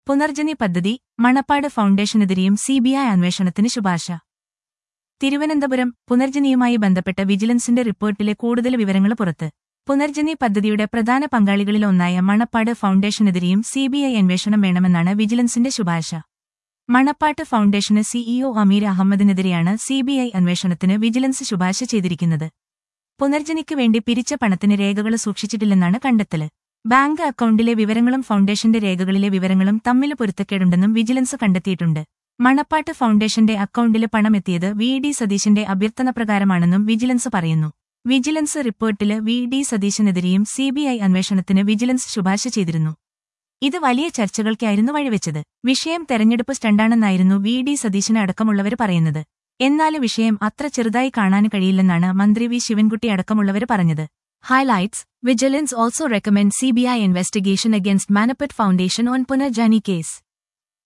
പുനർജനി പദ്ധതി മണപ്പാട് ഫൗണ്ടേഷനെതിരെയും സിബിഐ അന്വേഷണത്തിന് ശുപാർശ തിരുവനന്തപുരം പുനർജനിയുമായി ബന്ധപ്പെട്ട വിജിലൻസിന്റെ റിപ്പോർട്ടിലെ കൂടുതൽ വിവരങ്ങൾ പുറത്ത് പുനർജനി പദ്ധതിയുടെ പ്രധാന പങ്കാളികളിലൊന്നായ മണപ്പാട് ഫൗണ്ടേഷനെതിരെയും സിബിഐ അന്വേഷണം വേണമെന്നാണ് വിജിലൻസിന്റെ ശുപാർശ മണപ്പാട്ട് ഫൗണ്ടേഷന് സിഇഒ അമീർ അഹമ്മദിനെതിരെയാണ് സിബിഐ അന്വേഷണത്തിന് വിജിലൻസ് ശുപാർശ ചെയ്തിരിക്കുന്നത് പുനർജനിക്ക് വേണ്ടി പിരിച്ച പണത്തിന് രേഖകൾ സൂക്ഷിച്ചിട്ടില്ലെന്നാണ് കണ്ടെത്തല് ബാങ്ക് അക്കൗണ്ടിലെ വിവരങ്ങളും ഫൗണ്ടേഷന്റെ രേഖകളിലെ വിവരങ്ങളും തമ്മിൽ പൊരുത്തക്കേടുണ്ടെന്നും വിജിലൻസ് കണ്ടെത്തിയിട്ടുണ്ട് മണപ്പാട്ട് ഫൗണ്ടേഷന്റെ അക്കൗണ്ടില് പണമെത്തിയത് വി ഡി സതീശന്റെ അഭ്യർത്ഥന പ്രകാരമാണെന്നും വിജിലൻസ് പറയുന്നു വിജിലൻസ് റിപ്പോർട്ടില് വി ഡി സതീശനെതിരെയും സിബിഐ അന്വേഷണത്തിന് വിജിലൻസ് ശുപാർശ ചെയ്തിരുന്നു ഇത് വലിയ ചർച്ചകൾക്കായിരുന്നു വഴിവെച്ചത് വിഷയം തെരഞ്ഞെടുപ്പ് സ്റ്റണ്ടാണെന്നായിരുന്നു വി ഡി സതീശന് അടക്കമുള്ളവർ പറയുന്നത് എന്നാൽ വിഷയം അത്ര ചെറുതായി കാണാൻ കഴിയില്ലെന്നാണ് മന്ത്രി വി ശിവൻകുട്ടി അടക്കമുള്ളവർ പറഞ്ഞത് highlights vigilance also recommend CBI investigation against Manappat foundation on Punarjani case